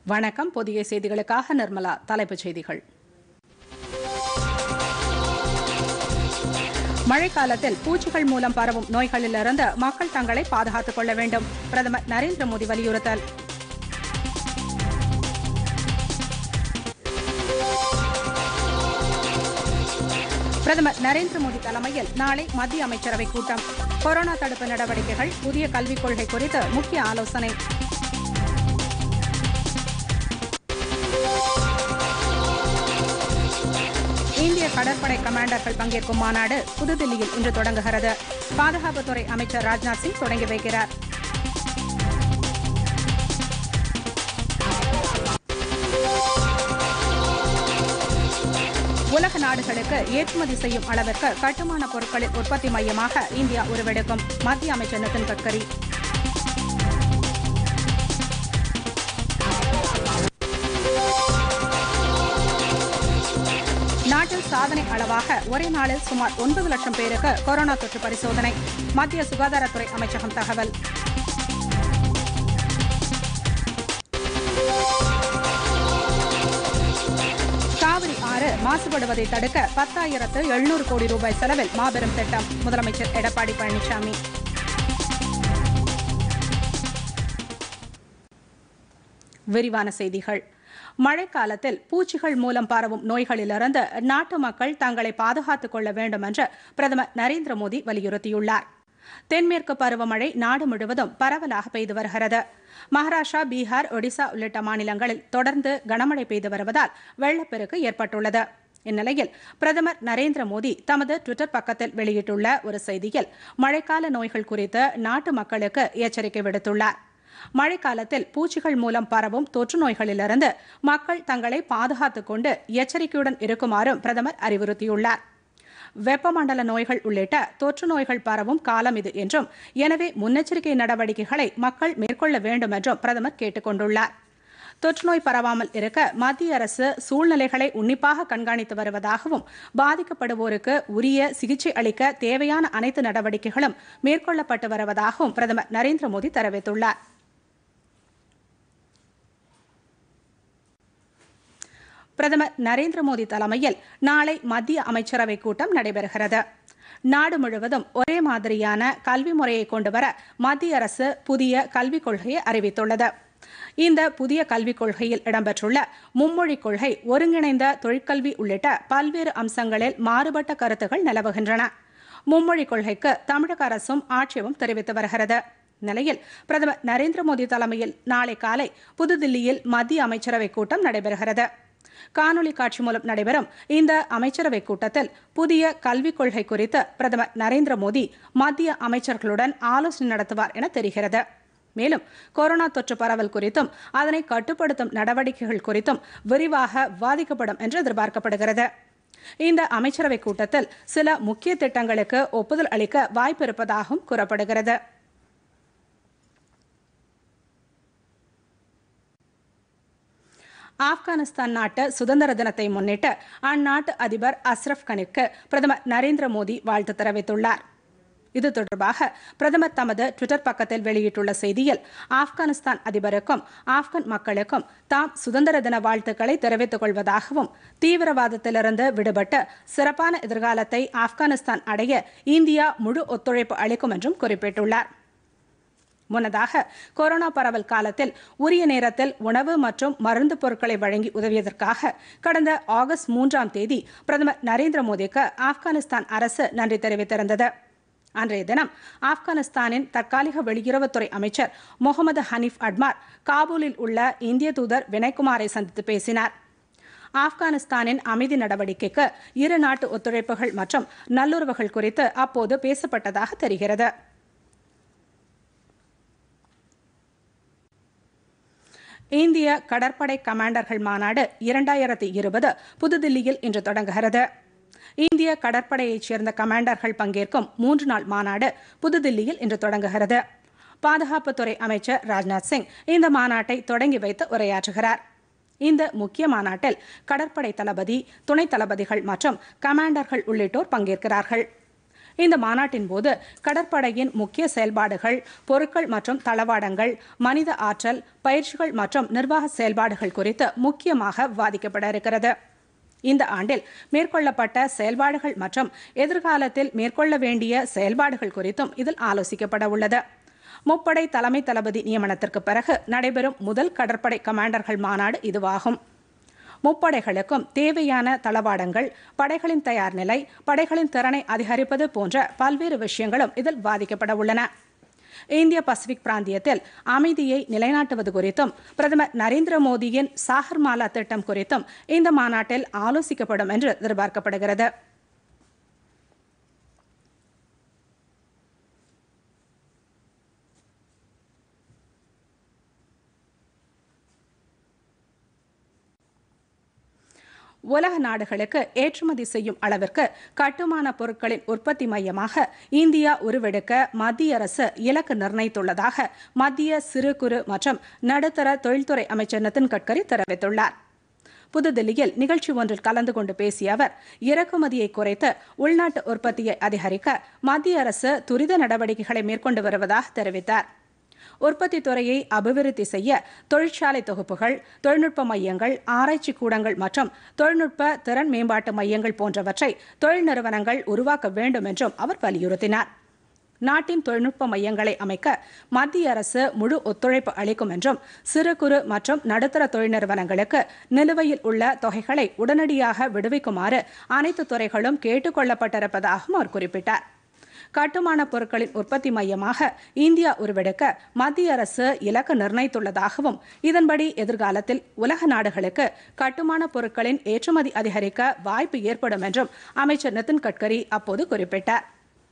வணக்கம் புதிய செய்திகளுக்காக நிர்மலா தலைப்புச் செய்திகள் மழைக்காலத்தில் பூச்சிகள் மூலம் பரவும் நோய்களிலிருந்து மக்கள் தங்களை பாதுகாத்துக் கொள்ள வேண்டும் பிரதமர் நரேந்திர மோடி வலியுறுத்தல் பிரதமர் நரேந்திர மோடி தலைமையில் நாளை மத்திய அமைச்சரவை கூட்டம் கொரோனா தடுப்பு நடவடிக்கைகள் புதிய கல்விக் கொள்கை குறித்து முக்கிய ஆலோசனை இந்திய கடற்படை கமாண்டர்கள் பங்கேற்கும் மாநாடு புதுதில்லியில் இன்று தொடங்குகிறது பாதுகாப்புத்துறை அமைச்சர் ராஜ்நாத் சிங் தொடங்கி வைக்கிறார் உலக நாடுகளுக்கு ஏற்றுமதி செய்யும் அளவிற்கு கட்டுமான பொருட்களின் உற்பத்தி மையமாக இந்தியா உருவெடுக்கும் மத்திய அமைச்சர் நிதின் கட்கரி நாட்டில் சாதனை அளவாக ஒரே நாளில் சுமார் ஒன்பது லட்சம் பேருக்கு கொரோனா தொற்று பரிசோதனை மத்திய சுகாதாரத்துறை அமைச்சகம் தகவல் காவிரி ஆறு மாசுபடுவதை தடுக்க பத்தாயிரத்து எழுநூறு கோடி ரூபாய் செலவில் மாபெரும் திட்டம் முதலமைச்சர் எடப்பாடி பழனிசாமி விரிவான செய்திகள் மழைக்காலத்தில் பூச்சிகள் மூலம் பரவும் நோய்களிலிருந்து நாட்டு மக்கள் தங்களை பாதுகாத்துக் கொள்ள வேண்டும் என்று பிரதமர் நரேந்திர மோடி வலியுறுத்தியுள்ளார் தென்மேற்கு பருவமழை நாடு முழுவதும் பரவலாக பெய்து வருகிறது மகாராஷ்டிரா பீகார் ஒடிசா உள்ளிட்ட மாநிலங்களில் தொடர்ந்து கனமழை பெய்து வருவதால் வெள்ளப்பெருக்கு ஏற்பட்டுள்ளது இந்நிலையில் பிரதமர் நரேந்திர மோடி தமது டுவிட்டர் பக்கத்தில் வெளியிட்டுள்ள ஒரு செய்தியில் மழைக்கால நோய்கள் குறித்து நாட்டு மக்களுக்கு எச்சரிக்கை விடுத்துள்ளார் மழைக்காலத்தில் பூச்சிகள் மூலம் பரவும் தொற்று நோய்களிலிருந்து மக்கள் தங்களை பாதுகாத்துக் கொண்டு எச்சரிக்கையுடன் இருக்குமாறும் பிரதமர் அறிவுறுத்தியுள்ளார் வெப்பமண்டல நோய்கள் உள்ளிட்ட தொற்று நோய்கள் பரவும் காலம் இது என்றும் எனவே முன்னெச்சரிக்கை நடவடிக்கைகளை மக்கள் மேற்கொள்ள வேண்டும் என்றும் பிரதமர் கேட்டுக் கொண்டுள்ளார் தொற்றுநோய் பரவாமல் இருக்க மத்திய அரசு சூழ்நிலைகளை உன்னிப்பாக கண்காணித்து வருவதாகவும் பாதிக்கப்படுவோருக்கு உரிய சிகிச்சை அளிக்க தேவையான அனைத்து நடவடிக்கைகளும் மேற்கொள்ளப்பட்டு வருவதாகவும் பிரதமர் நரேந்திர மோடி தெரிவித்துள்ளார் பிரதமர் நரேந்திர மோடி தலைமையில் நாளை மத்திய அமைச்சரவை கூட்டம் நடைபெறுகிறது நாடு முழுவதும் ஒரே மாதிரியான கல்வி முறையை கொண்டுவர மத்திய அரசு புதிய கல்விக் கொள்கையை அறிவித்துள்ளது இந்த புதிய கல்விக் கொள்கையில் இடம்பெற்றுள்ள மும்மொழிக் கொள்கை ஒருங்கிணைந்த தொழிற்கல்வி உள்ளிட்ட பல்வேறு அம்சங்களில் மாறுபட்ட கருத்துகள் நிலவுகின்றன மும்மொழிக் கொள்கைக்கு தமிழக அரசும் ஆட்சேபம் தெரிவித்து வருகிறது நிலையில் பிரதமர் நரேந்திர மோடி தலைமையில் நாளை காலை புதுதில்லியில் மத்திய அமைச்சரவை கூட்டம் நடைபெறுகிறது காணொலி காட்சி மூலம் நடைபெறும் இந்த அமைச்சரவை கூட்டத்தில் புதிய கல்விக் கொள்கை குறித்து பிரதமர் நரேந்திர மோடி மத்திய அமைச்சர்களுடன் ஆலோசனை நடத்துவார் என தெரிகிறது மேலும் கொரோனா தொற்று பரவல் குறித்தும் அதனை கட்டுப்படுத்தும் நடவடிக்கைகள் குறித்தும் விரிவாக விவாதிக்கப்படும் என்று எதிர்பார்க்கப்படுகிறது இந்த அமைச்சரவை கூட்டத்தில் சில முக்கிய திட்டங்களுக்கு ஒப்புதல் அளிக்க வாய்ப்பு இருப்பதாகவும் கூறப்படுகிறது ஆப்கானிஸ்தான் நாட்டு சுதந்திர தினத்தை முன்னிட்டு அந்நாட்டு அதிபர் அஸ்ரப் கனிற்கு பிரதமர் நரேந்திர மோடி வாழ்த்து தெரிவித்துள்ளார் இது தொடர்பாக பிரதமர் தமது டுவிட்டர் பக்கத்தில் வெளியிட்டுள்ள செய்தியில் ஆப்கானிஸ்தான் அதிபருக்கும் ஆப்கான் மக்களுக்கும் தாம் சுதந்திர தின வாழ்த்துக்களை தெரிவித்துக் கொள்வதாகவும் தீவிரவாதத்திலிருந்து விடுபட்டு சிறப்பான எதிர்காலத்தை ஆப்கானிஸ்தான் அடைய இந்தியா முழு ஒத்துழைப்பு அளிக்கும் என்றும் குறிப்பிட்டுள்ளார் முன்னதாக கொரோனா பரவல் காலத்தில் உரிய நேரத்தில் உணவு மற்றும் மருந்து பொருட்களை வழங்கி உதவியதற்காக கடந்த ஆகஸ்ட் மூன்றாம் தேதி பிரதமர் நரேந்திர மோடிக்கு ஆப்கானிஸ்தான் அரசு நன்றி தெரிவித்திருந்தது அன்றைய தினம் ஆப்கானிஸ்தானின் தற்காலிக வெளியுறவுத்துறை அமைச்சர் முகமது ஹனீப் அட்மார் காபூலில் உள்ள இந்திய தூதர் வினய்குமாரை சந்தித்து பேசினார் ஆப்கானிஸ்தானின் அமைதி நடவடிக்கைக்கு இரு நாட்டு ஒத்துழைப்புகள் மற்றும் நல்லுறவுகள் குறித்து அப்போது பேசப்பட்டதாக தெரிகிறது இந்திய கடற்படை கமாண்டர்கள் மாநாடு இரண்டாயிரத்தி இருபது புதுதில்லியில் இன்று தொடங்குகிறது இந்திய கடற்படையைச் சேர்ந்த கமாண்டர்கள் பங்கேற்கும் மூன்று நாள் மாநாடு புதுதில்லியில் இன்று தொடங்குகிறது பாதுகாப்புத்துறை அமைச்சர் ராஜ்நாத் சிங் இந்த மாநாட்டை தொடங்கி வைத்து உரையாற்றுகிறார் இந்த முக்கிய மாநாட்டில் கடற்படை தளபதி துணை தளபதிகள் மற்றும் கமாண்டர்கள் உள்ளிட்டோர் பங்கேற்கிறார்கள் இந்த மாநாட்டின் போது கடற்படையின் முக்கிய செயல்பாடுகள் பொருட்கள் மற்றும் தளவாடங்கள் மனித ஆற்றல் பயிற்சிகள் மற்றும் நிர்வாக செயல்பாடுகள் குறித்து முக்கியமாக விவாதிக்கப்பட இருக்கிறது இந்த ஆண்டில் மேற்கொள்ளப்பட்ட செயல்பாடுகள் மற்றும் எதிர்காலத்தில் மேற்கொள்ள வேண்டிய செயல்பாடுகள் குறித்தும் இதில் ஆலோசிக்கப்பட உள்ளது முப்படை தலைமை தளபதி நியமனத்திற்கு பிறகு நடைபெறும் முதல் கடற்படை கமாண்டர்கள் மாநாடு இதுவாகும் முப்படைகளுக்கும் தேவையான தளவாடங்கள் படைகளின் தயார் நிலை படைகளின் திறனை அதிகரிப்பது போன்ற பல்வேறு விஷயங்களும் இதில் விவாதிக்கப்பட உள்ளன இந்திய பசிபிக் பிராந்தியத்தில் அமைதியை நிலைநாட்டுவது குறித்தும் பிரதமர் நரேந்திர மோடியின் சாகர்மாலா திட்டம் குறித்தும் இந்த மாநாட்டில் ஆலோசிக்கப்படும் என்று எதிர்பார்க்கப்படுகிறது உலக நாடுகளுக்கு ஏற்றுமதி செய்யும் அளவிற்கு கட்டுமான பொருட்களின் உற்பத்தி மையமாக இந்தியா உருவெடுக்க மத்திய அரசு இலக்கு நிர்ணயித்துள்ளதாக மத்திய சிறு குறு மற்றும் நடுத்தர தொழில்துறை அமைச்சர் நிதின் கட்கரி தெரிவித்துள்ளார் புதுதில்லியில் நிகழ்ச்சி ஒன்றில் கலந்து கொண்டு பேசிய அவர் இறக்குமதியை குறைத்து உள்நாட்டு உற்பத்தியை அதிகரிக்க மத்திய அரசு துரித நடவடிக்கைகளை மேற்கொண்டு வருவதாக தெரிவித்தார் உற்பத்தி துறையை அபிவிருத்தி செய்ய தொழிற்சாலை தொகுப்புகள் தொழில்நுட்ப மையங்கள் ஆராய்ச்சி கூடங்கள் மற்றும் தொழில்நுட்ப திறன் மேம்பாட்டு மையங்கள் போன்றவற்றை தொழில் நிறுவனங்கள் உருவாக்க வேண்டும் என்றும் அவர் வலியுறுத்தினார் நாட்டின் தொழில்நுட்ப மையங்களை அமைக்க மத்திய அரசு முழு ஒத்துழைப்பு அளிக்கும் என்றும் சிறு குறு மற்றும் நடுத்தர தொழில் நிறுவனங்களுக்கு நிலுவையில் உள்ள தொகைகளை உடனடியாக விடுவிக்குமாறு அனைத்து துறைகளும் கேட்டுக் கொள்ளப்பட்டிருப்பதாகவும் அவர் குறிப்பிட்டார் கட்டுமான பொருட்களின் உற்பத்தி மையமாக இந்தியா உருவெடுக்க மத்திய அரசு இலக்கு நிர்ணயித்துள்ளதாகவும் இதன்படி எதிர்காலத்தில் உலக நாடுகளுக்கு கட்டுமான பொருட்களின் ஏற்றுமதி அதிகரிக்க வாய்ப்பு ஏற்படும் என்றும் அமைச்சர் நிதின் கட்கரி அப்போது குறிப்பிட்டார்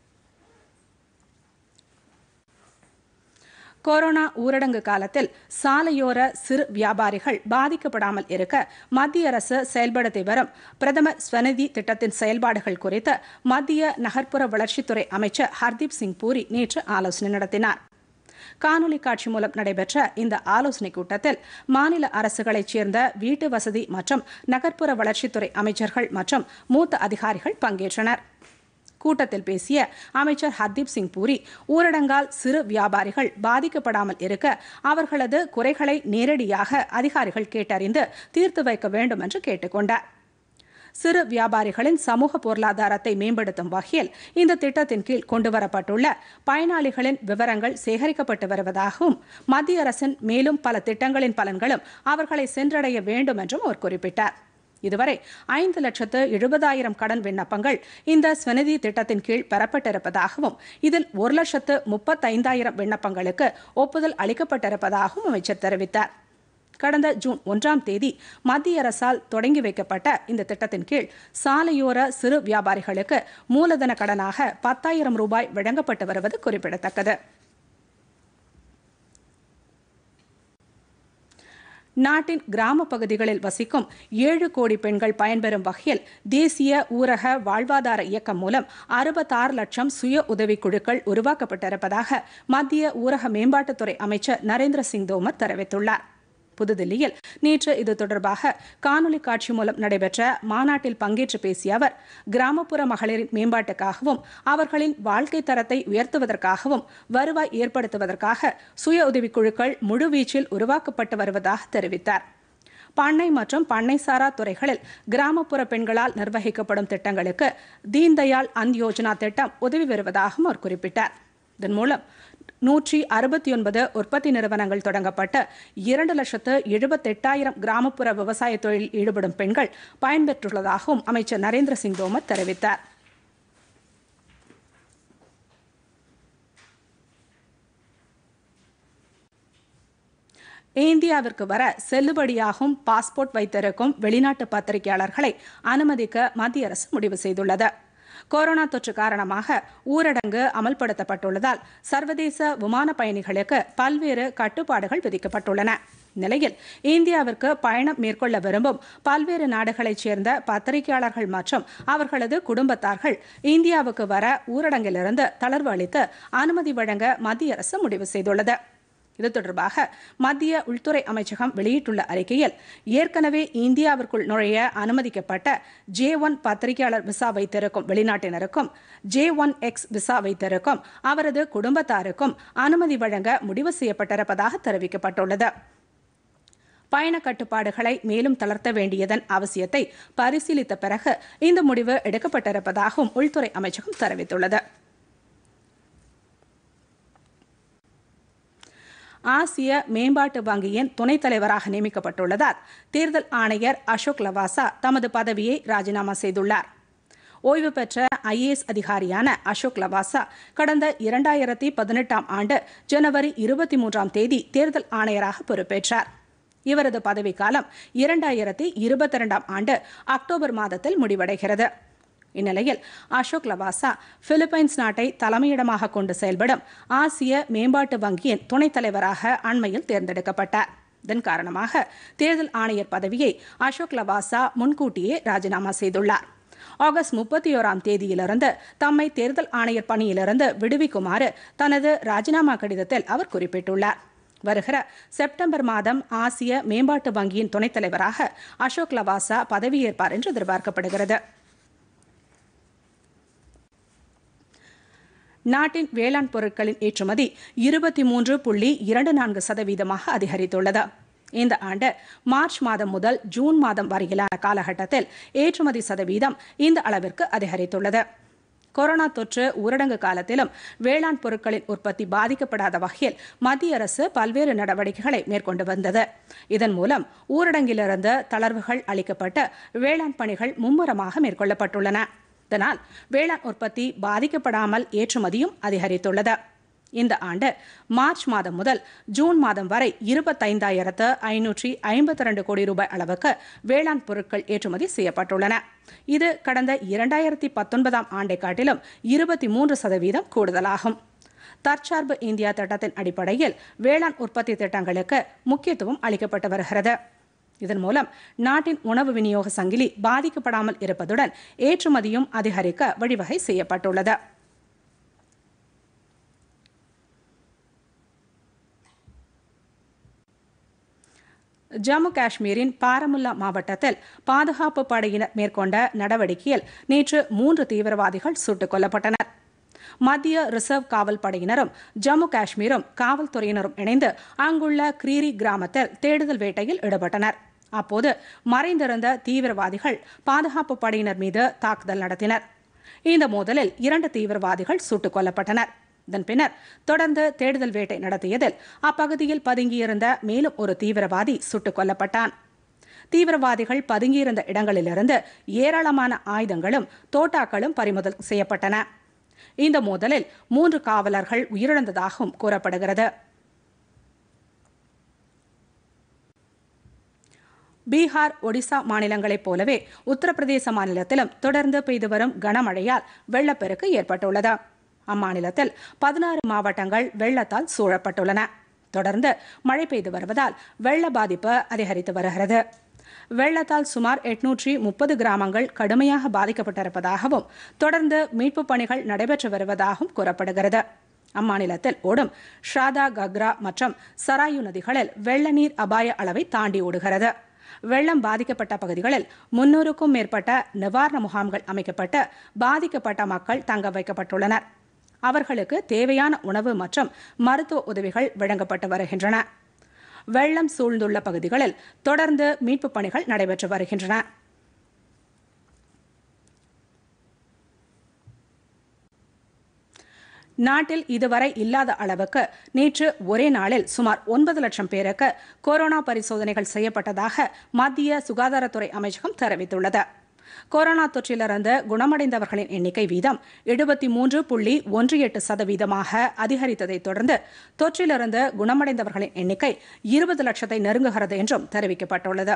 கொரோனா ஊரடங்கு காலத்தில் சாலையோர சிறு வியாபாரிகள் பாதிக்கப்படாமல் இருக்க மத்திய அரசு செயல்படுத்தி வரும் பிரதமர் ஸ்வநிதி திட்டத்தின் செயல்பாடுகள் குறித்து மத்திய நகர்ப்புற வளர்ச்சித்துறை அமைச்சர் ஹர்தீப் சிங் பூரி நேற்று ஆலோசனை நடத்தினார் காணொலி காட்சி மூலம் நடைபெற்ற இந்த ஆலோசனைக் கூட்டத்தில் மாநில அரசுகளைச் சேர்ந்த வீட்டு வசதி மற்றும் நகர்ப்புற வளர்ச்சித்துறை அமைச்சர்கள் மற்றும் மூத்த அதிகாரிகள் பங்கேற்றனர் கூட்டத்தில் பேசிய அமைச்சர் ஹர்தீப் சிங் பூரி ஊரடங்கால் சிறு வியாபாரிகள் பாதிக்கப்படாமல் இருக்க அவர்களது குறைகளை நேரடியாக அதிகாரிகள் கேட்டறிந்து தீர்த்து வைக்க வேண்டும் என்று கேட்டுக்கொண்டார் சிறு வியாபாரிகளின் சமூக பொருளாதாரத்தை மேம்படுத்தும் வகையில் இந்த திட்டத்தின் கீழ் கொண்டுவரப்பட்டுள்ள பயனாளிகளின் விவரங்கள் சேகரிக்கப்பட்டு வருவதாகவும் மத்திய அரசின் மேலும் பல திட்டங்களின் பலன்களும் அவர்களை சென்றடைய வேண்டும் என்றும் அவர் குறிப்பிட்டார் இதுவரை ஐந்து லட்சத்து எழுபதாயிரம் கடன் விண்ணப்பங்கள் இந்த ஸ்வநிதி திட்டத்தின் கீழ் பெறப்பட்டிருப்பதாகவும் இதில் ஒரு லட்சத்து முப்பத்தைந்தாயிரம் விண்ணப்பங்களுக்கு ஒப்புதல் அளிக்கப்பட்டிருப்பதாகவும் அமைச்சர் தெரிவித்தார் கடந்த ஜூன் ஒன்றாம் தேதி மத்திய அரசால் தொடங்கி வைக்கப்பட்ட இந்த திட்டத்தின் கீழ் சாலையோர சிறு வியாபாரிகளுக்கு மூலதன கடனாக பத்தாயிரம் ரூபாய் வழங்கப்பட்டு வருவது குறிப்பிடத்தக்கது நாட்டின் கிராம பகுதிகளில் வசிக்கும் ஏழு கோடி பெண்கள் பயன்பெறும் வகையில் தேசிய ஊரக வாழ்வாதார இயக்கம் மூலம் அறுபத்தாறு லட்சம் சுய உதவிக்குழுக்கள் உருவாக்கப்பட்டிருப்பதாக மத்திய ஊரக மேம்பாட்டுத்துறை அமைச்சர் நரேந்திர சிங் தோமர் தெரிவித்துள்ளார் புதுதில்லியில் நேற்று இது தொடர்பாக காணொலி காட்சி மூலம் நடைபெற்ற மாநாட்டில் பங்கேற்று பேசிய அவர் கிராமப்புற மகளிரின் மேம்பாட்டுக்காகவும் அவர்களின் வாழ்க்கை தரத்தை உயர்த்துவதற்காகவும் வருவாய் ஏற்படுத்துவதற்காக சுய உதவிக்குழுக்கள் முழுவீச்சில் உருவாக்கப்பட்டு வருவதாக தெரிவித்தார் பண்ணை மற்றும் பண்ணைசாரா துறைகளில் கிராமப்புற பெண்களால் நிர்வகிக்கப்படும் திட்டங்களுக்கு தீன்தயாள் அந்த் யோஜனா திட்டம் உதவி வருவதாகவும் அவர் குறிப்பிட்டார் இதன் மூலம் நூற்றி அறுபத்தி ஒன்பது உற்பத்தி நிறுவனங்கள் தொடங்கப்பட்டு இரண்டு லட்சத்து எழுபத்தெட்டாயிரம் கிராமப்புற விவசாய தொழிலில் ஈடுபடும் பெண்கள் பயன்பெற்றுள்ளதாகவும் அமைச்சர் நரேந்திர சிங் தோமர் தெரிவித்தார் இந்தியாவிற்கு வர செல்லுபடியாகும் பாஸ்போர்ட் வைத்திருக்கும் வெளிநாட்டு பத்திரிகையாளர்களை அனுமதிக்க மத்திய அரசு முடிவு செய்துள்ளது கொரோனா தொற்று காரணமாக ஊரடங்கு அமல்படுத்தப்பட்டுள்ளதால் சர்வதேச விமான பயணிகளுக்கு பல்வேறு கட்டுப்பாடுகள் விதிக்கப்பட்டுள்ளன நிலையில் இந்தியாவிற்கு பயணம் மேற்கொள்ள விரும்பும் பல்வேறு நாடுகளைச் சேர்ந்த பத்திரிகையாளர்கள் மற்றும் அவர்களது குடும்பத்தார்கள் இந்தியாவுக்கு வர ஊரடங்கிலிருந்து தளர்வு அளித்து அனுமதி வழங்க மத்திய அரசு முடிவு செய்துள்ளது இது தொடர்பாக மத்திய உள்துறை அமைச்சகம் வெளியிட்டுள்ள அறிக்கையில் ஏற்கனவே இந்தியாவிற்குள் நுழைய அனுமதிக்கப்பட்ட ஜே ஒன் பத்திரிகையாளர் விசா வைத்திருக்கும் வெளிநாட்டினருக்கும் ஜே ஒன் எக்ஸ் விசா வைத்திருக்கும் அவரது குடும்பத்தாருக்கும் அனுமதி வழங்க முடிவு செய்யப்பட்டிருப்பதாக தெரிவிக்கப்பட்டுள்ளது பயண கட்டுப்பாடுகளை மேலும் தளர்த்த வேண்டியதன் அவசியத்தை பரிசீலித்த பிறகு இந்த முடிவு எடுக்கப்பட்டிருப்பதாகவும் உள்துறை அமைச்சகம் தெரிவித்துள்ளது ஆசிய மேம்பாட்டு வங்கியின் துணைத் தலைவராக நியமிக்கப்பட்டுள்ளதால் தேர்தல் ஆணையர் அசோக் லவாசா தமது பதவியை ராஜினாமா செய்துள்ளார் ஓய்வு பெற்ற ஐஏஎஸ் அதிகாரியான அசோக் லவாசா கடந்த இரண்டாயிரத்தி பதினெட்டாம் ஆண்டு ஜனவரி இருபத்தி மூன்றாம் தேதி தேர்தல் ஆணையராக பொறுப்பேற்றார் இவரது பதவிக்காலம் இரண்டாயிரத்தி இருபத்தி இரண்டாம் ஆண்டு அக்டோபர் மாதத்தில் முடிவடைகிறது இந்நிலையில் அசோக் லவாசா பிலிப்பைன்ஸ் நாட்டை தலைமையிடமாக கொண்டு செயல்படும் ஆசிய மேம்பாட்டு வங்கியின் துணைத் தலைவராக அண்மையில் தேர்ந்தெடுக்கப்பட்டார் இதன் காரணமாக தேர்தல் ஆணையர் பதவியை அசோக் லவாசா முன்கூட்டியே ராஜினாமா செய்துள்ளார் ஆகஸ்ட் முப்பத்தி ஓராம் தேதியிலிருந்து தம்மை தேர்தல் ஆணையர் பணியிலிருந்து விடுவிக்குமாறு தனது ராஜினாமா கடிதத்தில் அவர் குறிப்பிட்டுள்ளார் வருகிற செப்டம்பர் மாதம் ஆசிய மேம்பாட்டு வங்கியின் துணைத் தலைவராக அசோக் லவாசா பதவியேற்பார் என்று எதிர்பார்க்கப்படுகிறது நாட்டின் வேளாண் பொருட்களின் ஏற்றுமதி இருபத்தி மூன்று புள்ளி இரண்டு நான்கு சதவீதமாக அதிகரித்துள்ளது இந்த ஆண்டு மார்ச் மாதம் முதல் ஜூன் மாதம் வரையிலான காலகட்டத்தில் ஏற்றுமதி சதவீதம் இந்த அளவிற்கு அதிகரித்துள்ளது கொரோனா தொற்று ஊரடங்கு காலத்திலும் வேளாண் பொருட்களின் உற்பத்தி பாதிக்கப்படாத வகையில் மத்திய அரசு பல்வேறு நடவடிக்கைகளை மேற்கொண்டு வந்தது இதன் மூலம் ஊரடங்கிலிருந்து தளர்வுகள் அளிக்கப்பட்டு வேளாண் பணிகள் மும்முரமாக மேற்கொள்ளப்பட்டுள்ளன இதனால் வேளாண் உற்பத்தி பாதிக்கப்படாமல் ஏற்றுமதியும் அதிகரித்துள்ளது இந்த ஆண்டு மார்ச் மாதம் முதல் ஜூன் மாதம் வரை இருபத்தைந்தாயிரத்து ஐநூற்றி ஐம்பத்தி ரெண்டு கோடி ரூபாய் அளவுக்கு வேளாண் பொருட்கள் ஏற்றுமதி செய்யப்பட்டுள்ளன இது கடந்த இரண்டாயிரத்தி பத்தொன்பதாம் ஆண்டை காட்டிலும் இருபத்தி மூன்று சதவீதம் கூடுதலாகும் தற்சார்பு இந்தியா திட்டத்தின் அடிப்படையில் வேளாண் உற்பத்தி திட்டங்களுக்கு முக்கியத்துவம் அளிக்கப்பட்டு வருகிறது இதன் மூலம் நாட்டின் உணவு விநியோக சங்கிலி பாதிக்கப்படாமல் இருப்பதுடன் ஏற்றுமதியும் அதிகரிக்க வழிவகை செய்யப்பட்டுள்ளது ஜம்மு காஷ்மீரின் பாரமுல்லா மாவட்டத்தில் பாதுகாப்பு படையினர் மேற்கொண்ட நடவடிக்கையில் நேற்று மூன்று தீவிரவாதிகள் சுட்டுக் கொல்லப்பட்டனர் மத்திய ரிசர்வ் காவல் படையினரும் ஜம்மு காஷ்மீரும் காவல்துறையினரும் இணைந்து அங்குள்ள கிரீரி கிராமத்தில் தேடுதல் வேட்டையில் ஈடுபட்டனர் அப்போது மறைந்திருந்த தீவிரவாதிகள் பாதுகாப்பு படையினர் மீது தாக்குதல் நடத்தினர் இந்த மோதலில் இரண்டு தீவிரவாதிகள் சுட்டுக் கொல்லப்பட்டனர் இதன் பின்னர் தொடர்ந்து தேடுதல் வேட்டை நடத்தியதில் அப்பகுதியில் பதுங்கியிருந்த மேலும் ஒரு தீவிரவாதி சுட்டுக் கொல்லப்பட்டான் தீவிரவாதிகள் பதுங்கியிருந்த இடங்களிலிருந்து ஏராளமான ஆயுதங்களும் தோட்டாக்களும் பறிமுதல் செய்யப்பட்டன இந்த மோதலில் மூன்று காவலர்கள் உயிரிழந்ததாகவும் கூறப்படுகிறது பீகார் ஒடிசா மாநிலங்களைப் போலவே உத்தரப்பிரதேச மாநிலத்திலும் தொடர்ந்து பெய்து வரும் கனமழையால் வெள்ளப்பெருக்கு ஏற்பட்டுள்ளது அம்மாநிலத்தில் பதினாறு மாவட்டங்கள் வெள்ளத்தால் சூழப்பட்டுள்ளன தொடர்ந்து மழை பெய்து வருவதால் வெள்ள பாதிப்பு அதிகரித்து வருகிறது வெள்ளத்தால் சுமார் எட்நூற்றி முப்பது கிராமங்கள் கடுமையாக பாதிக்கப்பட்டிருப்பதாகவும் தொடர்ந்து மீட்புப் பணிகள் நடைபெற்று வருவதாகவும் கூறப்படுகிறது அம்மாநிலத்தில் ஓடும் ஷாதா கக்ரா மற்றும் சராயு நதிகளில் வெள்ள நீர் அபாய அளவை தாண்டி ஓடுகிறது வெள்ளம் பாதிக்கப்பட்ட பகுதிகளில் முன்னூறுக்கும் மேற்பட்ட நிவாரண முகாம்கள் அமைக்கப்பட்டு பாதிக்கப்பட்ட மக்கள் தங்க வைக்கப்பட்டுள்ளனர் அவர்களுக்கு தேவையான உணவு மற்றும் மருத்துவ உதவிகள் வழங்கப்பட்டு வருகின்றன வெள்ளம் சூழ்ந்துள்ள பகுதிகளில் தொடர்ந்து மீட்புப் பணிகள் நடைபெற்று வருகின்றன நாட்டில் இதுவரை இல்லாத அளவுக்கு நேற்று ஒரே நாளில் சுமார் ஒன்பது லட்சம் பேருக்கு கொரோனா பரிசோதனைகள் செய்யப்பட்டதாக மத்திய சுகாதாரத்துறை அமைச்சகம் தெரிவித்துள்ளது கொரோனா தொற்றிலிருந்து குணமடைந்தவர்களின் எண்ணிக்கை வீதம் எழுபத்தி மூன்று புள்ளி ஒன்று எட்டு சதவீதமாக அதிகரித்ததைத் தொடர்ந்து தொற்றிலிருந்து குணமடைந்தவர்களின் எண்ணிக்கை இருபது லட்சத்தை நெருங்குகிறது என்றும் தெரிவிக்கப்பட்டுள்ளது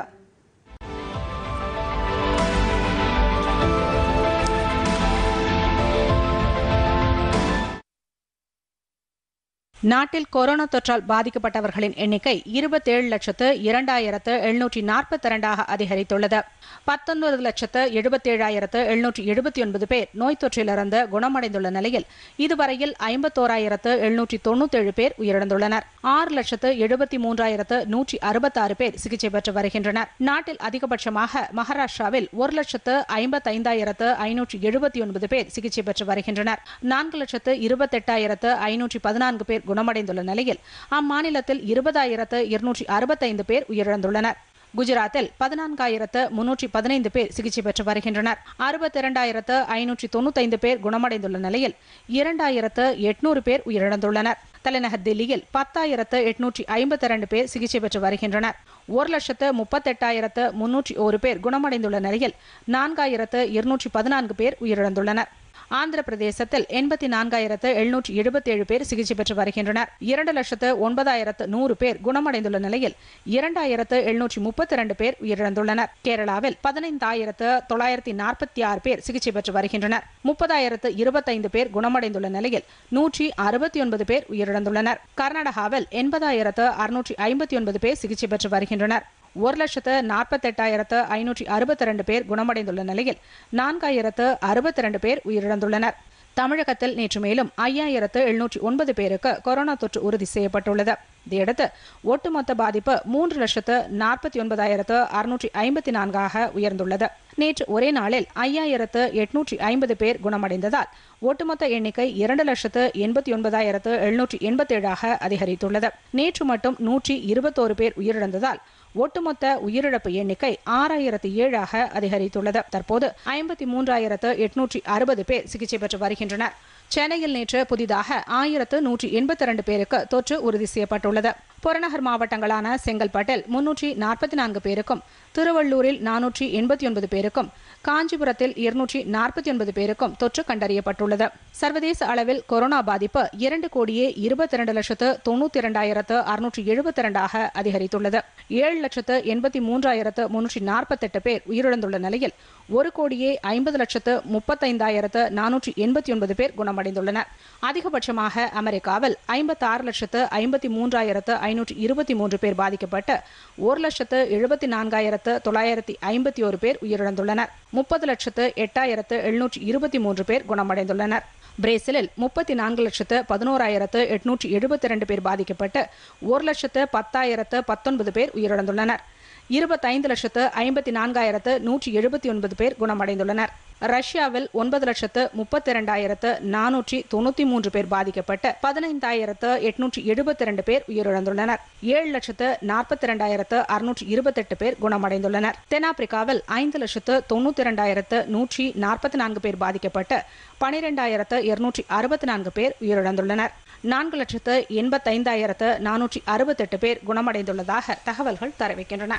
நாட்டில் கொரோனா தொற்றால் பாதிக்கப்பட்டவர்களின் எண்ணிக்கை இருபத்தேழு லட்சத்து இரண்டாயிரத்து எழுநூற்றி நாற்பத்தி இரண்டாக அதிகரித்துள்ளது பத்தொன்பது லட்சத்து எழுபத்தேழாயிரத்து எழுநூற்றி எழுபத்தி ஒன்பது பேர் நோய் தொற்றிலிருந்து குணமடைந்துள்ள நிலையில் இதுவரையில் ஐம்பத்தோராயிரத்து எழுநூற்றி தொண்ணூத்தேழு பேர் உயிரிழந்துள்ளனர் ஆறு லட்சத்து எழுபத்தி மூன்றாயிரத்து நூற்றி அறுபத்தாறு பேர் சிகிச்சை பெற்று வருகின்றனர் நாட்டில் அதிகபட்சமாக மகாராஷ்டிராவில் ஒரு லட்சத்து ஐம்பத்தைந்தாயிரத்து ஐநூற்றி எழுபத்தி ஒன்பது பேர் சிகிச்சை பெற்று வருகின்றனர் நான்கு லட்சத்து இருபத்தெட்டாயிரத்து ஐநூற்றி பதினான்கு பேர் குணமடைந்துள்ள நிலையில் அம்மாநிலத்தில் இருபதாயிரத்து இருநூற்றி அறுபத்தைந்து பேர் உயிரிழந்துள்ளனர் குஜராத்தில் பதினான்காயிரத்து முன்னூற்றி பதினைந்து பேர் சிகிச்சை பெற்று வருகின்றனர் அறுபத்தி இரண்டாயிரத்து ஐநூற்றி தொண்ணூத்தைந்து பேர் குணமடைந்துள்ள நிலையில் இரண்டாயிரத்து எட்நூறு பேர் உயிரிழந்துள்ளனர் தலைநகர் தில்லியில் பத்தாயிரத்து எட்நூற்றி ஐம்பத்தி இரண்டு பேர் சிகிச்சை பெற்று வருகின்றனர் ஒரு லட்சத்து முப்பத்தெட்டாயிரத்து முன்னூற்றி ஒரு பேர் குணமடைந்துள்ள நிலையில் நான்காயிரத்து இருநூற்றி பதினான்கு பேர் உயிரிழந்துள்ளனர் ஆந்திர பிரதேசத்தில் எண்பத்தி நான்காயிரத்து எழுநூற்றி எழுபத்தி ஏழு பேர் சிகிச்சை பெற்று வருகின்றனர் இரண்டு லட்சத்து ஒன்பதாயிரத்து நூறு பேர் குணமடைந்துள்ள நிலையில் இரண்டாயிரத்து எழுநூற்றி முப்பத்தி இரண்டு பேர் உயிரிழந்துள்ளனர் கேரளாவில் பதினைந்தாயிரத்து தொள்ளாயிரத்தி நாற்பத்தி ஆறு பேர் சிகிச்சை பெற்று வருகின்றனர் முப்பதாயிரத்து இருபத்தைந்து பேர் குணமடைந்துள்ள நிலையில் நூற்றி அறுபத்தி ஒன்பது பேர் உயிரிழந்துள்ளனர் கர்நாடகாவில் எண்பதாயிரத்து அறுநூற்றி ஐம்பத்தி ஒன்பது பேர் சிகிச்சை பெற்று வருகின்றனர் ஒரு லட்சத்து நாற்பத்தெட்டாயிரத்து ஐநூற்றி அறுபத்தி ரெண்டு பேர் குணமடைந்துள்ள நிலையில் நான்காயிரத்து அறுபத்தி ரெண்டு பேர் உயிரிழந்துள்ளனர் தமிழகத்தில் நேற்று மேலும் ஐயாயிரத்து எழுநூற்றி ஒன்பது பேருக்கு கொரோனா தொற்று உறுதி செய்யப்பட்டுள்ளது இதையடுத்து ஒட்டுமொத்த பாதிப்பு மூன்று லட்சத்து நாற்பத்தி ஒன்பதாயிரத்து அறுநூற்றி ஐம்பத்தி நான்காக உயர்ந்துள்ளது நேற்று ஒரே நாளில் ஐயாயிரத்து எட்நூற்றி ஐம்பது பேர் குணமடைந்ததால் ஒட்டுமொத்த எண்ணிக்கை இரண்டு லட்சத்து எண்பத்தி ஒன்பதாயிரத்து எழுநூற்றி எண்பத்தேழாக அதிகரித்துள்ளது நேற்று மட்டும் நூற்றி இருபத்தோரு பேர் உயிரிழந்ததால் ஒட்டுமொத்த உயிரிழப்பு எண்ணிக்கை ஆறாயிரத்து ஏழாக அதிகரித்துள்ளது தற்போது ஐம்பத்தி மூன்றாயிரத்து எட்நூற்றி அறுபது பேர் சிகிச்சை பெற்று வருகின்றனர் சென்னையில் நேற்று புதிதாக ஆயிரத்து நூற்றி எண்பத்தி இரண்டு பேருக்கு தொற்று உறுதி செய்யப்பட்டுள்ளது புறநகர் மாவட்டங்களான செங்கல்பட்டில் முன்னூற்றி நாற்பத்தி நான்கு பேருக்கும் திருவள்ளூரில் நானூற்றி எண்பத்தி ஒன்பது பேருக்கும் காஞ்சிபுரத்தில் இருநூற்றி நாற்பத்தி ஒன்பது பேருக்கும் தொற்று கண்டறியப்பட்டுள்ளது சர்வதேச அளவில் கொரோனா பாதிப்பு இரண்டு கோடியே இருபத்தி இரண்டு லட்சத்து தொண்ணூத்தி இரண்டாயிரத்து அறுநூற்றி எழுபத்தி இரண்டாக அதிகரித்துள்ளது ஏழு லட்சத்து எண்பத்தி மூன்றாயிரத்து முன்னூற்றி நாற்பத்தெட்டு பேர் உயிரிழந்துள்ள நிலையில் ஒரு கோடியே ஐம்பது லட்சத்து முப்பத்தைந்தாயிரத்து நானூற்றி எண்பத்தி ஒன்பது பேர் குணமடைந்துள்ளனர் அதிகபட்சமாக அமெரிக்காவில் ஐம்பத்தி ஆறு லட்சத்து ஐம்பத்தி மூன்றாயிரத்து ஐநூற்றி இருபத்தி மூன்று பேர் பாதிக்கப்பட்டு ஒரு லட்சத்து எழுபத்தி நான்காயிரத்து தொள்ளாயிரத்தி ஐம்பத்தி ஒரு பேர் உயிரிழந்துள்ளனர் முப்பது லட்சத்து எட்டாயிரத்து எழுநூற்றி இருபத்தி மூன்று பேர் குணமடைந்துள்ளனர் பிரேசிலில் முப்பத்தி நான்கு லட்சத்து பதினோராயிரத்து எட்நூற்றி எழுபத்தி இரண்டு பேர் பாதிக்கப்பட்டு ஒரு லட்சத்து பத்தாயிரத்து பத்தொன்பது பேர் உயிரிழந்துள்ளனர் இருபத்தைந்து லட்சத்து ஐம்பத்தி நான்காயிரத்து நூற்றி எழுபத்தி ஒன்பது பேர் குணமடைந்துள்ளனர் ரஷ்யாவில் ஒன்பது லட்சத்து முப்பத்தி இரண்டாயிரத்து நானூற்றி தொண்ணூத்தி மூன்று பேர் பாதிக்கப்பட்டு பதினைந்தாயிரத்து எட்நூற்றி எழுபத்தி இரண்டு பேர் உயிரிழந்துள்ளனர் ஏழு லட்சத்து நாற்பத்தி இரண்டாயிரத்து அறுநூற்றி இருபத்தெட்டு பேர் குணமடைந்துள்ளனர் தென்னாப்பிரிக்காவில் ஐந்து லட்சத்து தொண்ணூத்தி இரண்டாயிரத்து நூற்றி நாற்பத்தி நான்கு பேர் பாதிக்கப்பட்டு பனிரெண்டாயிரத்து இருநூற்றி அறுபத்தி நான்கு பேர் உயிரிழந்துள்ளனர் நான்கு லட்சத்து எண்பத்தைந்தாயிரத்து நானூற்றி அறுபத்தெட்டு பேர் குணமடைந்துள்ளதாக தகவல்கள் தெரிவிக்கின்றன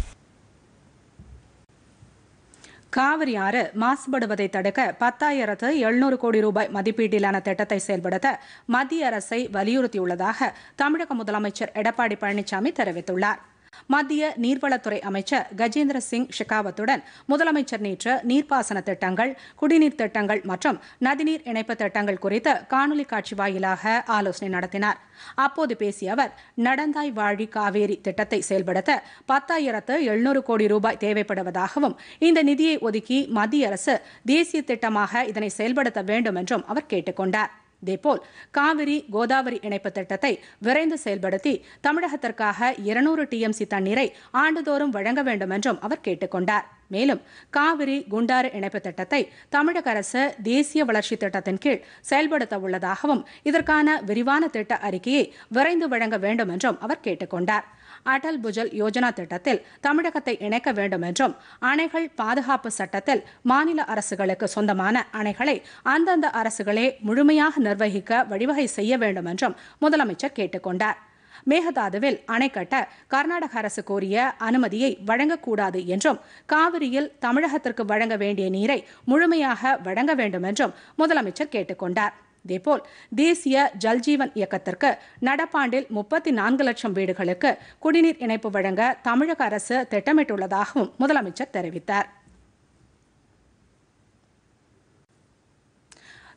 காவிரி ஆறு மாசுபடுவதை தடுக்க பத்தாயிரத்து எழுநூறு கோடி ரூபாய் மதிப்பீட்டிலான திட்டத்தை செயல்படுத்த மத்திய அரசை வலியுறுத்தியுள்ளதாக தமிழக முதலமைச்சர் எடப்பாடி பழனிசாமி தெரிவித்துள்ளார் மத்திய நீர்வளத்துறை அமைச்சர் கஜேந்திர சிங் ஷெகாவத்துடன் முதலமைச்சர் நேற்று நீர்ப்பாசன திட்டங்கள் குடிநீர் திட்டங்கள் மற்றும் நதிநீர் இணைப்பு திட்டங்கள் குறித்து காணொலி காட்சி வாயிலாக ஆலோசனை நடத்தினார் அப்போது பேசிய அவர் நடந்தாய் வாழி காவேரி திட்டத்தை செயல்படுத்த பத்தாயிரத்து எழுநூறு கோடி ரூபாய் தேவைப்படுவதாகவும் இந்த நிதியை ஒதுக்கி மத்திய அரசு தேசிய திட்டமாக இதனை செயல்படுத்த வேண்டும் என்றும் அவர் கேட்டுக்கொண்டார் இதேபோல் காவிரி கோதாவரி இணைப்பு திட்டத்தை விரைந்து செயல்படுத்தி தமிழகத்திற்காக இருநூறு டிஎம்சி தண்ணீரை ஆண்டுதோறும் வழங்க வேண்டும் என்றும் அவர் கேட்டுக்கொண்டார் மேலும் காவிரி குண்டாறு இணைப்பு திட்டத்தை தமிழக அரசு தேசிய வளர்ச்சி திட்டத்தின் கீழ் செயல்படுத்த உள்ளதாகவும் இதற்கான விரிவான திட்ட அறிக்கையை விரைந்து வழங்க வேண்டும் என்றும் அவர் கேட்டுக்கொண்டார் அடல் புஜல் யோஜனா திட்டத்தில் தமிழகத்தை இணைக்க வேண்டும் என்றும் அணைகள் பாதுகாப்பு சட்டத்தில் மாநில அரசுகளுக்கு சொந்தமான அணைகளை அந்தந்த அரசுகளே முழுமையாக நிர்வகிக்க வழிவகை செய்ய வேண்டும் என்றும் முதலமைச்சர் கேட்டுக்கொண்டார் மேகதாதுவில் அணை கட்ட கர்நாடக அரசு கோரிய அனுமதியை வழங்கக்கூடாது என்றும் காவிரியில் தமிழகத்திற்கு வழங்க வேண்டிய நீரை முழுமையாக வழங்க வேண்டும் என்றும் முதலமைச்சர் கேட்டுக்கொண்டார் இதேபோல் தேசிய ஜல்ஜீவன் இயக்கத்திற்கு நடப்பாண்டில் முப்பத்தி நான்கு லட்சம் வீடுகளுக்கு குடிநீர் இணைப்பு வழங்க தமிழக அரசு திட்டமிட்டுள்ளதாகவும் முதலமைச்சர் தெரிவித்தார்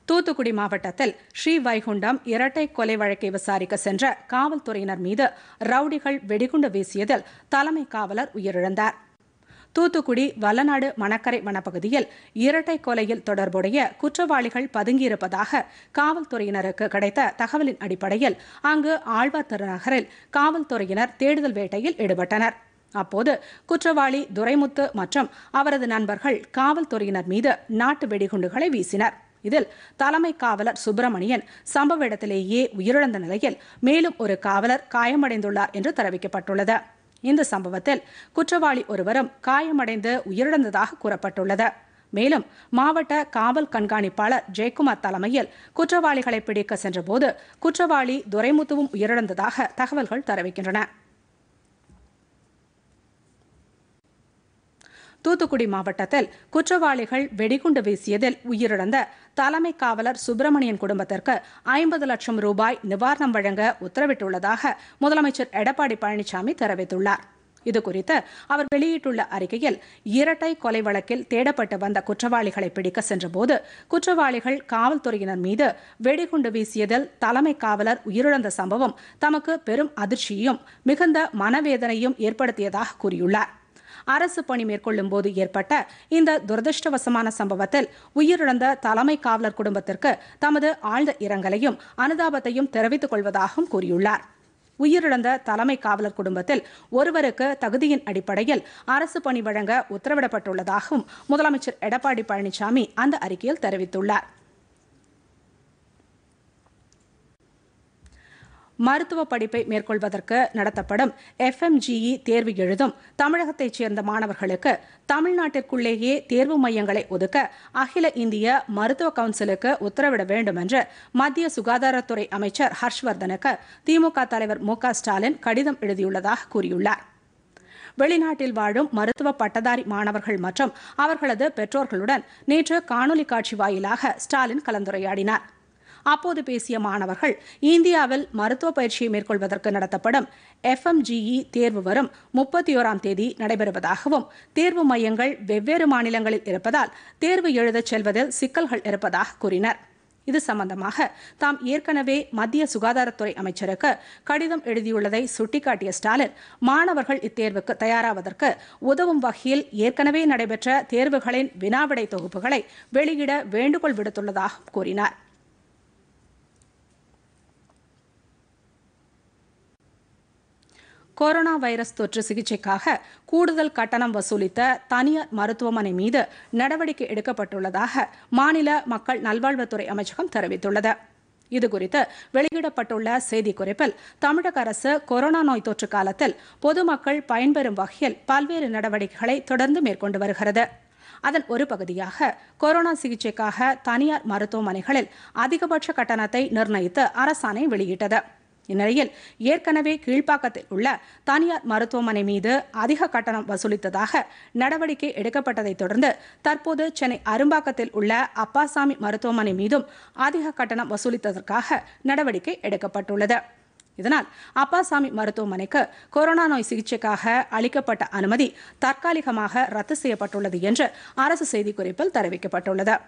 தூத்துக்குடி மாவட்டத்தில் ஸ்ரீவைகுண்டம் இரட்டை கொலை வழக்கை விசாரிக்க சென்ற காவல்துறையினர் மீது ரவுடிகள் வெடிகுண்டு வீசியதில் தலைமை காவலர் உயிரிழந்தார் தூத்துக்குடி வல்லநாடு மணக்கரை வனப்பகுதியில் இரட்டை கொலையில் தொடர்புடைய குற்றவாளிகள் பதுங்கியிருப்பதாக காவல்துறையினருக்கு கிடைத்த தகவலின் அடிப்படையில் அங்கு ஆழ்வார் நகரில் காவல்துறையினர் தேடுதல் வேட்டையில் ஈடுபட்டனர் அப்போது குற்றவாளி துரைமுத்து மற்றும் அவரது நண்பர்கள் காவல்துறையினர் மீது நாட்டு வெடிகுண்டுகளை வீசினர் இதில் தலைமை காவலர் சுப்பிரமணியன் சம்பவ இடத்திலேயே உயிரிழந்த நிலையில் மேலும் ஒரு காவலர் காயமடைந்துள்ளார் என்று தெரிவிக்கப்பட்டுள்ளது இந்த சம்பவத்தில் குற்றவாளி ஒருவரும் காயமடைந்து உயிரிழந்ததாக கூறப்பட்டுள்ளது மேலும் மாவட்ட காவல் கண்காணிப்பாளர் ஜெயக்குமார் தலைமையில் குற்றவாளிகளை பிடிக்க சென்றபோது குற்றவாளி துரைமுத்துவும் உயிரிழந்ததாக தகவல்கள் தெரிவிக்கின்றன தூத்துக்குடி மாவட்டத்தில் குற்றவாளிகள் வெடிகுண்டு வீசியதில் உயிரிழந்த தலைமை காவலர் சுப்பிரமணியன் குடும்பத்திற்கு ஐம்பது லட்சம் ரூபாய் நிவாரணம் வழங்க உத்தரவிட்டுள்ளதாக முதலமைச்சர் எடப்பாடி பழனிசாமி தெரிவித்துள்ளார் இதுகுறித்து அவர் வெளியிட்டுள்ள அறிக்கையில் இரட்டை கொலை வழக்கில் தேடப்பட்டு வந்த குற்றவாளிகளை பிடிக்க சென்றபோது குற்றவாளிகள் காவல்துறையினர் மீது வெடிகுண்டு வீசியதில் தலைமை காவலர் உயிரிழந்த சம்பவம் தமக்கு பெரும் அதிர்ச்சியும் மிகுந்த மனவேதனையும் ஏற்படுத்தியதாக கூறியுள்ளார் அரசு பணி மேற்கொள்ளும் போது ஏற்பட்ட இந்த துரதிருஷ்டவசமான சம்பவத்தில் உயிரிழந்த தலைமை காவலர் குடும்பத்திற்கு தமது ஆழ்ந்த இரங்கலையும் அனுதாபத்தையும் தெரிவித்துக் கொள்வதாகவும் கூறியுள்ளார் உயிரிழந்த தலைமை காவலர் குடும்பத்தில் ஒருவருக்கு தகுதியின் அடிப்படையில் அரசு பணி வழங்க உத்தரவிடப்பட்டுள்ளதாகவும் முதலமைச்சர் எடப்பாடி பழனிசாமி அந்த அறிக்கையில் தெரிவித்துள்ளார் மருத்துவ படிப்பை மேற்கொள்வதற்கு நடத்தப்படும் எஃப்எம்ஜிஇ தேர்வு எழுதும் தமிழகத்தைச் சேர்ந்த மாணவர்களுக்கு தமிழ்நாட்டிற்குள்ளேயே தேர்வு மையங்களை ஒதுக்க அகில இந்திய மருத்துவ கவுன்சிலுக்கு உத்தரவிட வேண்டும் என்று மத்திய சுகாதாரத்துறை அமைச்சர் ஹர்ஷ்வர்தனுக்கு திமுக தலைவர் மு ஸ்டாலின் கடிதம் எழுதியுள்ளதாக கூறியுள்ளார் வெளிநாட்டில் வாழும் மருத்துவ பட்டதாரி மாணவர்கள் மற்றும் அவர்களது பெற்றோர்களுடன் நேற்று காணொலி காட்சி வாயிலாக ஸ்டாலின் கலந்துரையாடினார் அப்போது பேசிய மாணவர்கள் இந்தியாவில் மருத்துவ பயிற்சியை மேற்கொள்வதற்கு நடத்தப்படும் எஃப்எம்ஜிஇ தேர்வு வரும் முப்பத்தி ஓராம் தேதி நடைபெறுவதாகவும் தேர்வு மையங்கள் வெவ்வேறு மாநிலங்களில் இருப்பதால் தேர்வு எழுதச் செல்வதில் சிக்கல்கள் இருப்பதாக கூறினர் இது சம்பந்தமாக தாம் ஏற்கனவே மத்திய சுகாதாரத்துறை அமைச்சருக்கு கடிதம் எழுதியுள்ளதை சுட்டிக்காட்டிய ஸ்டாலின் மாணவர்கள் இத்தேர்வுக்கு தயாராவதற்கு உதவும் வகையில் ஏற்கனவே நடைபெற்ற தேர்வுகளின் வினாவிடை தொகுப்புகளை வெளியிட வேண்டுகோள் விடுத்துள்ளதாக கூறினார் கொரோனா வைரஸ் தொற்று சிகிச்சைக்காக கூடுதல் கட்டணம் வசூலித்த தனியார் மருத்துவமனை மீது நடவடிக்கை எடுக்கப்பட்டுள்ளதாக மாநில மக்கள் நல்வாழ்வுத்துறை அமைச்சகம் தெரிவித்துள்ளது இதுகுறித்து வெளியிடப்பட்டுள்ள செய்திக்குறிப்பில் தமிழக அரசு கொரோனா நோய் தொற்று காலத்தில் பொதுமக்கள் பயன்பெறும் வகையில் பல்வேறு நடவடிக்கைகளை தொடர்ந்து மேற்கொண்டு வருகிறது அதன் ஒரு பகுதியாக கொரோனா சிகிச்சைக்காக தனியார் மருத்துவமனைகளில் அதிகபட்ச கட்டணத்தை நிர்ணயித்து அரசாணை வெளியிட்டது இந்நிலையில் ஏற்கனவே கீழ்ப்பாக்கத்தில் உள்ள தனியார் மருத்துவமனை மீது அதிக கட்டணம் வசூலித்ததாக நடவடிக்கை எடுக்கப்பட்டதைத் தொடர்ந்து தற்போது சென்னை அரும்பாக்கத்தில் உள்ள அப்பாசாமி மருத்துவமனை மீதும் அதிக கட்டணம் வசூலித்ததற்காக நடவடிக்கை எடுக்கப்பட்டுள்ளது இதனால் அப்பாசாமி மருத்துவமனைக்கு கொரோனா நோய் சிகிச்சைக்காக அளிக்கப்பட்ட அனுமதி தற்காலிகமாக ரத்து செய்யப்பட்டுள்ளது என்று அரசு செய்திக்குறிப்பில் தெரிவிக்கப்பட்டுள்ளது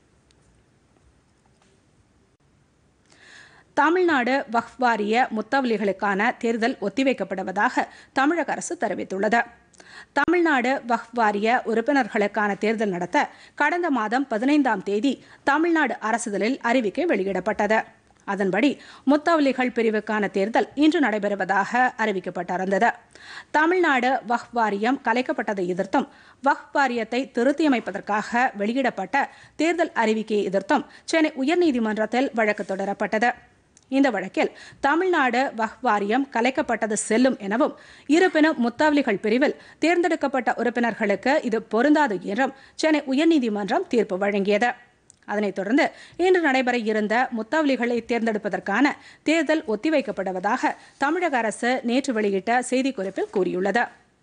தமிழ்நாடு வக்ஃப் வாரிய முத்தவலிகளுக்கான தேர்தல் ஒத்திவைக்கப்படுவதாக தமிழக அரசு தெரிவித்துள்ளது தமிழ்நாடு வக்ஃப் வாரிய உறுப்பினர்களுக்கான தேர்தல் நடத்த கடந்த மாதம் பதினைந்தாம் தேதி தமிழ்நாடு அரசுதலில் அறிவிக்கை வெளியிடப்பட்டது அதன்படி முத்தவலிகள் பிரிவுக்கான தேர்தல் இன்று நடைபெறுவதாக அறிவிக்கப்பட்டிருந்தது தமிழ்நாடு வக்ஃப் வாரியம் கலைக்கப்பட்டதை எதிர்த்தும் வக்ஃப் வாரியத்தை திருத்தியமைப்பதற்காக வெளியிடப்பட்ட தேர்தல் அறிவிக்கையை எதிர்த்தும் சென்னை உயர்நீதிமன்றத்தில் வழக்கு தொடரப்பட்டது இந்த வழக்கில் தமிழ்நாடு வக்ஃப் வாரியம் கலைக்கப்பட்டது செல்லும் எனவும் இருப்பினும் முத்தாவலிகள் பிரிவில் தேர்ந்தெடுக்கப்பட்ட உறுப்பினர்களுக்கு இது பொருந்தாது என்றும் சென்னை உயர்நீதிமன்றம் தீர்ப்பு வழங்கியது அதனைத் தொடர்ந்து இன்று நடைபெற இருந்த முத்தாவலிகளை தேர்ந்தெடுப்பதற்கான தேர்தல் ஒத்திவைக்கப்படுவதாக தமிழக அரசு நேற்று வெளியிட்ட செய்திக்குறிப்பில் கூறியுள்ளது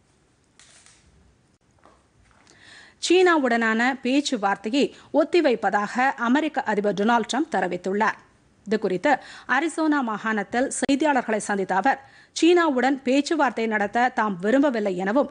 சீனாவுடனான பேச்சுவார்த்தையை ஒத்திவைப்பதாக அமெரிக்க அதிபர் டொனால்டு ட்ரம்ப் தெரிவித்துள்ளார் இதுகுறித்து அரிசோனா மாகாணத்தில் செய்தியாளர்களை சந்தித்த அவர் சீனாவுடன் பேச்சுவார்த்தை நடத்த தாம் விரும்பவில்லை எனவும்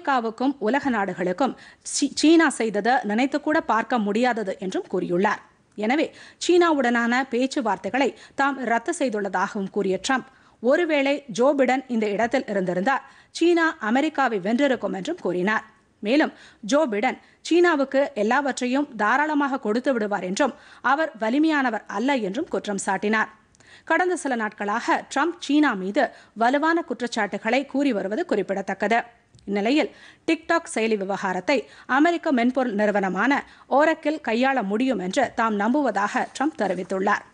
அமெரிக்காவுக்கும் உலக நாடுகளுக்கும் சீனா செய்தது நினைத்துக்கூட பார்க்க முடியாதது என்றும் கூறியுள்ளார் எனவே சீனாவுடனான பேச்சுவார்த்தைகளை தாம் ரத்து செய்துள்ளதாகவும் கூறிய ட்ரம்ப் ஒருவேளை ஜோ பிடன் இந்த இடத்தில் இருந்திருந்தால் சீனா அமெரிக்காவை வென்றிருக்கும் என்றும் கூறினார் மேலும் ஜோ பிடன் சீனாவுக்கு எல்லாவற்றையும் தாராளமாக கொடுத்து விடுவார் என்றும் அவர் வலிமையானவர் அல்ல என்றும் குற்றம் சாட்டினார் கடந்த சில நாட்களாக ட்ரம்ப் சீனா மீது வலுவான குற்றச்சாட்டுகளை கூறி வருவது குறிப்பிடத்தக்கது இந்நிலையில் டிக்டாக் செயலி விவகாரத்தை அமெரிக்க மென்பொருள் நிறுவனமான ஓரக்கில் கையாள முடியும் என்று தாம் நம்புவதாக ட்ரம்ப் தெரிவித்துள்ளார்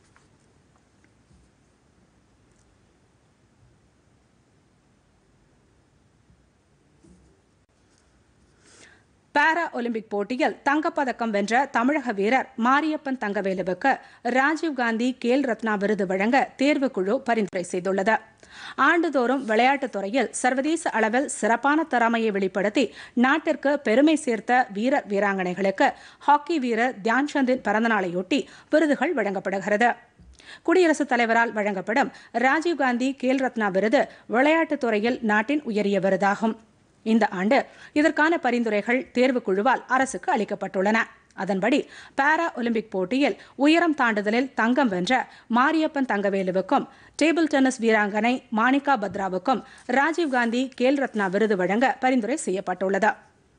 பாரா ஒலிம்பிக் போட்டியில் தங்கப்பதக்கம் வென்ற தமிழக வீரர் மாரியப்பன் தங்கவேலுவுக்கு ராஜீவ்காந்தி கேல் ரத்னா விருது வழங்க தேர்வுக்குழு பரிந்துரை செய்துள்ளது ஆண்டுதோறும் விளையாட்டுத் துறையில் சர்வதேச அளவில் சிறப்பான திறமையை வெளிப்படுத்தி நாட்டிற்கு பெருமை சேர்த்த வீரர் வீராங்கனைகளுக்கு ஹாக்கி வீரர் தியான்சந்தின் பிறந்தநாளையொட்டி விருதுகள் வழங்கப்படுகிறது குடியரசுத் தலைவரால் வழங்கப்படும் ராஜீவ்காந்தி கேல் ரத்னா விருது விளையாட்டுத் துறையில் நாட்டின் உயரிய விருதாகும் இந்த ஆண்டு இதற்கான பரிந்துரைகள் தேர்வுக்குழுவால் அரசுக்கு அளிக்கப்பட்டுள்ளன அதன்படி பாரா ஒலிம்பிக் போட்டியில் உயரம் தாண்டுதலில் தங்கம் வென்ற மாரியப்பன் தங்கவேலுவுக்கும் டேபிள் டென்னிஸ் வீராங்கனை மாணிகா பத்ராவுக்கும் ராஜீவ்காந்தி கேல் ரத்னா விருது வழங்க பரிந்துரை செய்யப்பட்டுள்ளது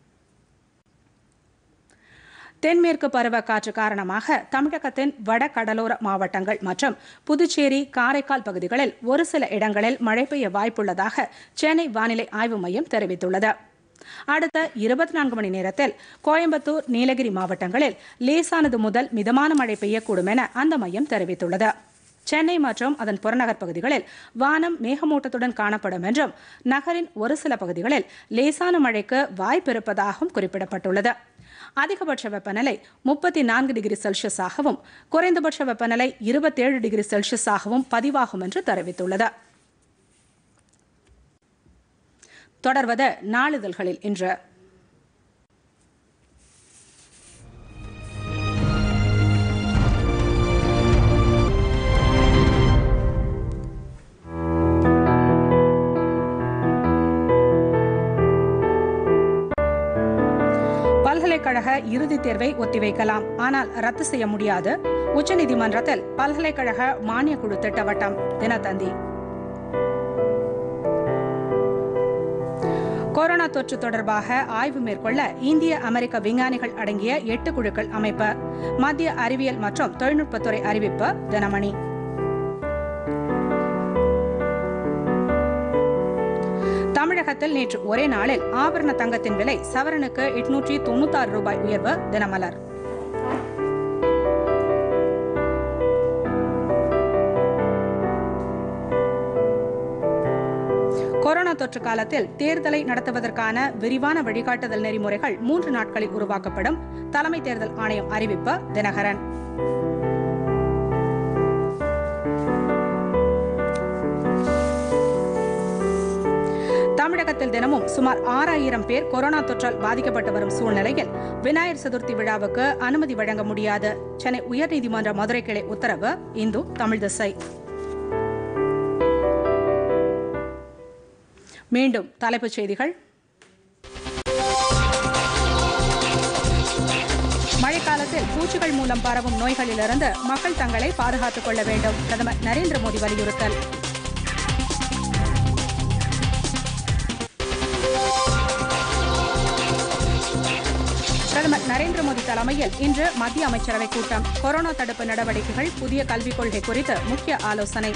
தென்மேற்கு பருவக்காற்று காரணமாக தமிழகத்தின் வட கடலோர மாவட்டங்கள் மற்றும் புதுச்சேரி காரைக்கால் பகுதிகளில் ஒரு சில இடங்களில் மழை பெய்ய வாய்ப்புள்ளதாக சென்னை வானிலை ஆய்வு மையம் தெரிவித்துள்ளது அடுத்த இருபத்தி நான்கு மணி நேரத்தில் கோயம்புத்தூர் நீலகிரி மாவட்டங்களில் லேசானது முதல் மிதமான மழை பெய்யக்கூடும் என அந்த மையம் தெரிவித்துள்ளது சென்னை மற்றும் அதன் புறநகர் பகுதிகளில் வானம் மேகமூட்டத்துடன் காணப்படும் என்றும் நகரின் ஒரு சில பகுதிகளில் லேசான மழைக்கு வாய்ப்பிருப்பதாகவும் குறிப்பிடப்பட்டுள்ளது அதிகபட்ச வெப்பநிலை முப்பத்தி நான்கு டிகிரி செல்சியஸாகவும் குறைந்தபட்ச வெப்பநிலை இருபத்தேழு டிகிரி செல்சியஸாகவும் பதிவாகும் என்று தெரிவித்துள்ளது தொடர்வது நாளிதழ்களில் இன்று பல்கலைக்கழக இறுதித் தேர்வை ஒத்திவைக்கலாம் ஆனால் ரத்து செய்ய முடியாது உச்சநீதிமன்றத்தில் பல்கலைக்கழக மானியக் குழு திட்டவட்டம் தினத்தந்தி கொரோனா தொற்று தொடர்பாக ஆய்வு மேற்கொள்ள இந்திய அமெரிக்க விஞ்ஞானிகள் அடங்கிய எட்டு குழுக்கள் அமைப்பு மத்திய அறிவியல் மற்றும் தொழில்நுட்பத்துறை அறிவிப்பு தினமணி தமிழகத்தில் நேற்று ஒரே நாளில் ஆபரண தங்கத்தின் விலை சவரனுக்கு எட்நூற்றி தொண்ணூத்தாறு ரூபாய் உயர்வு தினமலர் கொரோனா தொற்று காலத்தில் தேர்தலை நடத்துவதற்கான விரிவான வழிகாட்டுதல் நெறிமுறைகள் மூன்று நாட்களில் உருவாக்கப்படும் தலைமை தேர்தல் ஆணையம் அறிவிப்பு தினகரன் தமிழகத்தில் தினமும் சுமார் ஆறாயிரம் பேர் கொரோனா தொற்றால் பாதிக்கப்பட்டு வரும் சூழ்நிலையில் விநாயகர் சதுர்த்தி விழாவுக்கு அனுமதி வழங்க முடியாது சென்னை உயர்நீதிமன்ற மதுரை கிளை உத்தரவு இந்து தமிழ் திசை மீண்டும் தலைப்புச் செய்திகள் மழைக்காலத்தில் பூச்சிகள் மூலம் பரவும் நோய்களிலிருந்து மக்கள் தங்களை பாதுகாத்துக் கொள்ள வேண்டும் பிரதமர் நரேந்திர மோடி வலியுறுத்தல் பிரதமர் நரேந்திர மோடி தலைமையில் இன்று மத்திய அமைச்சரவைக் கூட்டம் கொரோனா தடுப்பு நடவடிக்கைகள் புதிய கல்விக் கொள்கை குறித்து முக்கிய ஆலோசனை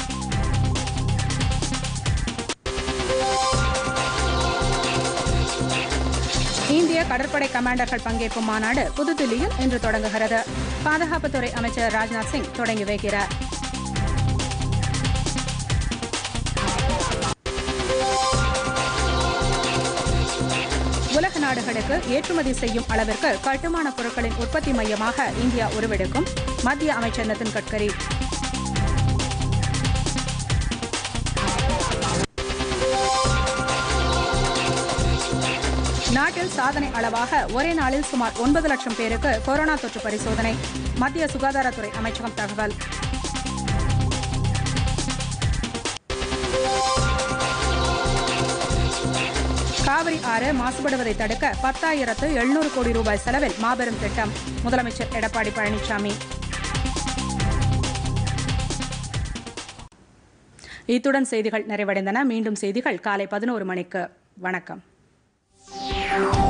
இந்திய கடற்படை கமாண்டர்கள் பங்கேற்கும் மாநாடு புதுதில்லியில் இன்று தொடங்குகிறது பாதுகாப்புத்துறை அமைச்சர் ராஜ்நாத் சிங் தொடங்கி வைக்கிறார் உலக நாடுகளுக்கு ஏற்றுமதி செய்யும் அளவிற்கு கட்டுமான பொருட்களின் உற்பத்தி மையமாக இந்தியா உருவெடுக்கும் மத்திய அமைச்சர் நிதின் கட்கரி நாட்டில் சாதனை அளவாக ஒரே நாளில் சுமார் ஒன்பது லட்சம் பேருக்கு கொரோனா தொற்று பரிசோதனை மத்திய சுகாதாரத்துறை அமைச்சகம் தகவல் காவிரி ஆறு மாசுபடுவதை தடுக்க பத்தாயிரத்து எழுநூறு கோடி ரூபாய் செலவில் மாபெரும் திட்டம் முதலமைச்சர் எடப்பாடி பழனிசாமி இத்துடன் செய்திகள் நிறைவடைந்தன மீண்டும் செய்திகள் காலை பதினோரு மணிக்கு வணக்கம்